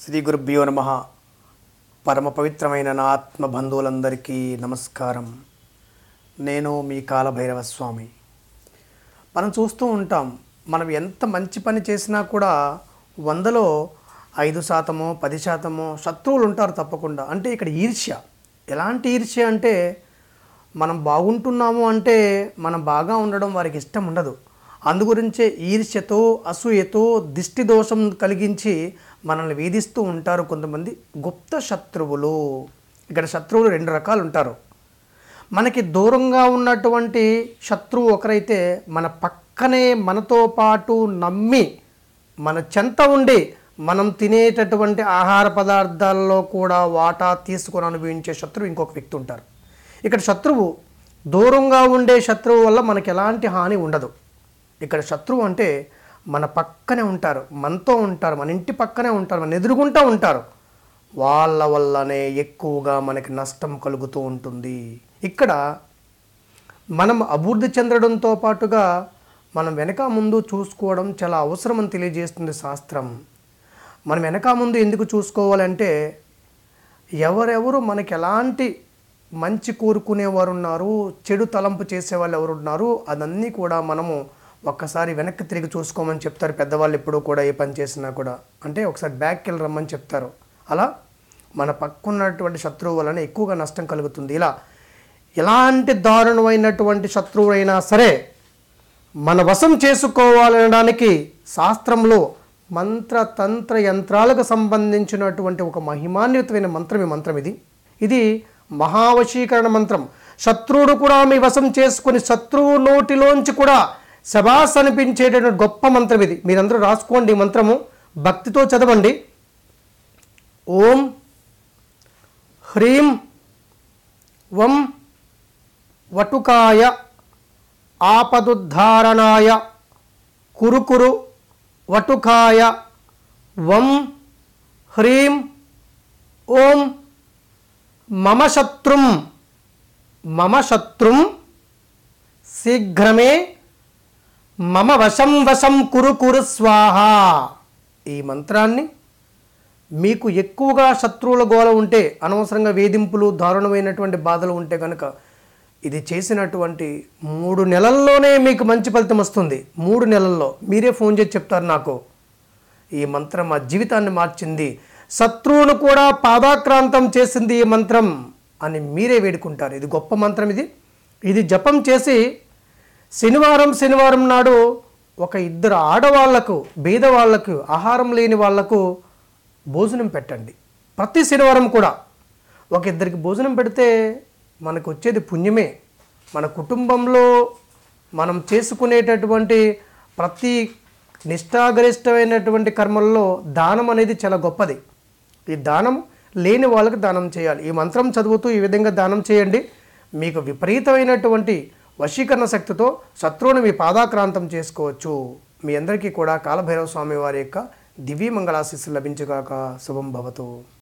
శ్రీ గురుభ్యో నమ పరమ పవిత్రమైన నా ఆత్మ బంధువులందరికీ నమస్కారం నేను మీ కాలభైరవ స్వామి మనం చూస్తూ ఉంటాం మనం ఎంత మంచి పని చేసినా కూడా వందలో ఐదు శాతమో పది శాతమో శత్రువులు ఉంటారు తప్పకుండా అంటే ఇక్కడ ఈర్ష్య ఎలాంటి ఈర్ష్య అంటే మనం బాగుంటున్నాము అంటే మనం బాగా ఉండడం వారికి ఇష్టం ఉండదు అందుగురించే ఈర్ష్యతో అసూయతో దిష్టి దోషం కలిగించి మనల్ని వేధిస్తూ ఉంటారు కొంతమంది గుప్త శత్రువులు ఇక్కడ శత్రువులు రెండు రకాలు ఉంటారు మనకి దూరంగా ఉన్నటువంటి శత్రువు ఒకరైతే మన పక్కనే మనతో పాటు నమ్మి మన చెంత ఉండి మనం తినేటటువంటి ఆహార పదార్థాల్లో కూడా వాటా తీసుకొని అనుభవించే శత్రువు ఇంకొక వ్యక్తి ఉంటారు ఇక్కడ శత్రువు దూరంగా ఉండే శత్రువు వల్ల మనకి ఎలాంటి హాని ఉండదు ఇక్కడ శత్రువు అంటే మన పక్కనే ఉంటారు మనతో ఉంటారు మన ఇంటి పక్కనే ఉంటారు మన ఎదురుగుంటూ ఉంటారు వాళ్ళ వల్లనే ఎక్కువగా మనకి నష్టం కలుగుతూ ఉంటుంది ఇక్కడ మనం అభివృద్ధి చెందడంతో పాటుగా మనం వెనక ముందు చూసుకోవడం చాలా అవసరమని తెలియజేస్తుంది శాస్త్రం మనం వెనక ముందు ఎందుకు చూసుకోవాలంటే ఎవరెవరు మనకి ఎలాంటి మంచి కోరుకునేవారు ఉన్నారు చెడు తలంపు చేసేవాళ్ళు ఎవరు ఉన్నారు అదన్నీ కూడా మనము ఒక్కసారి వెనక్కి తిరిగి చూసుకోమని చెప్తారు పెద్దవాళ్ళు ఎప్పుడూ కూడా ఏ పని చేసినా కూడా అంటే ఒకసారి బ్యాక్కి వెళ్ళి రమ్మని చెప్తారు అలా మన పక్కన్నటువంటి శత్రువు వలన ఎక్కువగా నష్టం కలుగుతుంది ఇలా ఎలాంటి దారుణమైనటువంటి శత్రువు అయినా సరే మన వశం చేసుకోవాలనడానికి శాస్త్రంలో మంత్ర తంత్ర యంత్రాలకు సంబంధించినటువంటి ఒక మహిమాన్వితమైన మంత్రం ఈ మంత్రం ఇది ఇది మహావశీకరణ మంత్రం శత్రువుడు కూడా మీ వశం చేసుకుని శత్రువు నోటిలోంచి కూడా శబాస్ అనిపించేటటువంటి గొప్ప మంత్రం ఇది మీరందరూ రాసుకోండి ఈ మంత్రము భక్తితో చదవండి ఓం హ్రీం వం వటుకాయ ఆపదుద్ధారణాయ కురుకురు వటుకాయ వం హ్రీం ఓం మమ శత్రుం మమ శత్రుం శీఘ్రమే మమ వశం వశం కురు కురు స్వాహ ఈ మంత్రాన్ని మీకు ఎక్కువగా శత్రువుల గోల ఉంటే అనవసరంగా వేధింపులు దారుణమైనటువంటి బాధలు ఉంటే కనుక ఇది చేసినటువంటి మూడు నెలల్లోనే మీకు మంచి ఫలితం వస్తుంది మూడు నెలల్లో మీరే ఫోన్ చేసి చెప్తారు నాకు ఈ మంత్రం మా జీవితాన్ని మార్చింది శత్రువును కూడా పాదాక్రాంతం చేసింది ఈ మంత్రం అని మీరే వేడుకుంటారు ఇది గొప్ప మంత్రం ఇది ఇది జపం చేసి శనివారం శనివారం నాడు ఒక ఇద్దరు ఆడవాళ్లకు బీదవాళ్లకు ఆహారం లేని వాళ్లకు భోజనం పెట్టండి ప్రతి శనివారం కూడా ఒక ఇద్దరికి భోజనం పెడితే మనకు వచ్చేది పుణ్యమే మన కుటుంబంలో మనం చేసుకునేటటువంటి ప్రతి నిష్ఠాగరిష్టమైనటువంటి కర్మల్లో దానం అనేది చాలా గొప్పది ఈ దానం లేని వాళ్ళకి దానం చేయాలి ఈ మంత్రం చదువుతూ ఈ విధంగా దానం చేయండి మీకు విపరీతమైనటువంటి వశీకరణ శక్తితో శత్రువుని మీ పాదాక్రాంతం చేసుకోవచ్చు మీ అందరికీ కూడా కాలభైరవ స్వామి వారి యొక్క దివ్యమంగళాశిస్సులు లభించుగాక శుభం భవతు